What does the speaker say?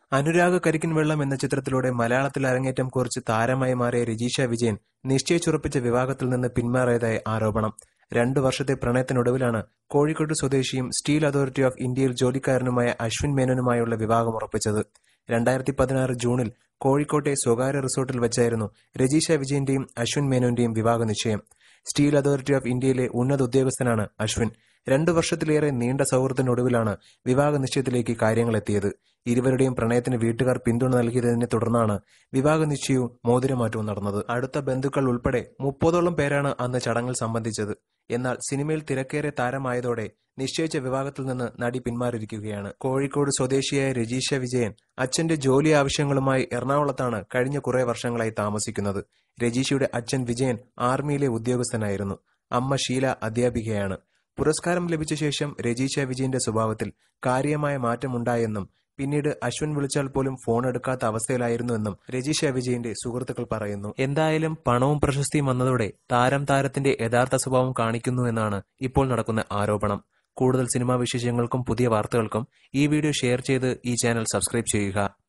അനുരാഗ് കരിക്കിൻ വെള്ളം എന്ന ചിത്രത്തിലൂടെ മലയാളത്തിൽ അരങ്ങേറ്റം കുറിച്ച് താരമായി മാറിയ രജീഷ വിജയൻ നിശ്ചയിച്ചുറപ്പിച്ച വിവാഹത്തിൽ നിന്ന് പിന്മാറിയതായി ആരോപണം രണ്ടു വർഷത്തെ പ്രണയത്തിനൊടുവിലാണ് കോഴിക്കോട് സ്വദേശിയും സ്റ്റീൽ അതോറിറ്റി ഓഫ് ഇന്ത്യയിൽ ജോലിക്കാരനുമായ അശ്വിൻ മേനോനുമായുള്ള വിവാഹം ഉറപ്പിച്ചത് രണ്ടായിരത്തി പതിനാറ് ജൂണിൽ കോഴിക്കോട്ടെ സ്വകാര്യ റിസോർട്ടിൽ വെച്ചായിരുന്നു രജീഷ വിജയന്റെയും അശ്വിൻ മേനോന്റെയും വിവാഹ നിശ്ചയം സ്റ്റീൽ അതോറിറ്റി ഓഫ് ഇന്ത്യയിലെ ഉന്നത ഉദ്യോഗസ്ഥനാണ് അശ്വിൻ രണ്ടു വർഷത്തിലേറെ നീണ്ട സൗഹൃദത്തിനൊടുവിലാണ് വിവാഹ നിശ്ചയത്തിലേക്ക് കാര്യങ്ങൾ എത്തിയത് ഇരുവരുടെയും പ്രണയത്തിന് വീട്ടുകാർ പിന്തുണ നൽകിയതിനെ തുടർന്നാണ് വിവാഹ നിശ്ചയവും മോതിരമാറ്റവും നടന്നത് അടുത്ത ബന്ധുക്കൾ ഉൾപ്പെടെ മുപ്പതോളം പേരാണ് അന്ന് ചടങ്ങിൽ സംബന്ധിച്ചത് എന്നാൽ സിനിമയിൽ തിരക്കേറെ താരമായതോടെ നിശ്ചയിച്ച വിവാഹത്തിൽ നിന്ന് നടി പിന്മാറിയിരിക്കുകയാണ് കോഴിക്കോട് സ്വദേശിയായ രജീഷ വിജയൻ അച്ഛന്റെ ജോലി ആവശ്യങ്ങളുമായി എറണാകുളത്താണ് കഴിഞ്ഞ കുറെ വർഷങ്ങളായി താമസിക്കുന്നത് രജീഷയുടെ അച്ഛൻ വിജയൻ ആർമിയിലെ ഉദ്യോഗസ്ഥനായിരുന്നു അമ്മ ഷീല അധ്യാപികയാണ് പുരസ്കാരം ലഭിച്ച ശേഷം രജീഷ വിജയന്റെ സ്വഭാവത്തിൽ കാര്യമായ മാറ്റമുണ്ടായെന്നും പിന്നീട് അശ്വിൻ വിളിച്ചാൽ പോലും ഫോൺ എടുക്കാത്ത അവസ്ഥയിലായിരുന്നുവെന്നും രജീഷ വിജയന്റെ സുഹൃത്തുക്കൾ പറയുന്നു എന്തായാലും പണവും പ്രശസ്തിയും വന്നതോടെ താരം താരത്തിന്റെ യഥാർത്ഥ സ്വഭാവം കാണിക്കുന്നു എന്നാണ് ഇപ്പോൾ നടക്കുന്ന ആരോപണം കൂടുതൽ സിനിമാ വിശേഷങ്ങൾക്കും പുതിയ വാർത്തകൾക്കും ഈ വീഡിയോ ഷെയർ ചെയ്ത് ഈ ചാനൽ സബ്സ്ക്രൈബ് ചെയ്യുക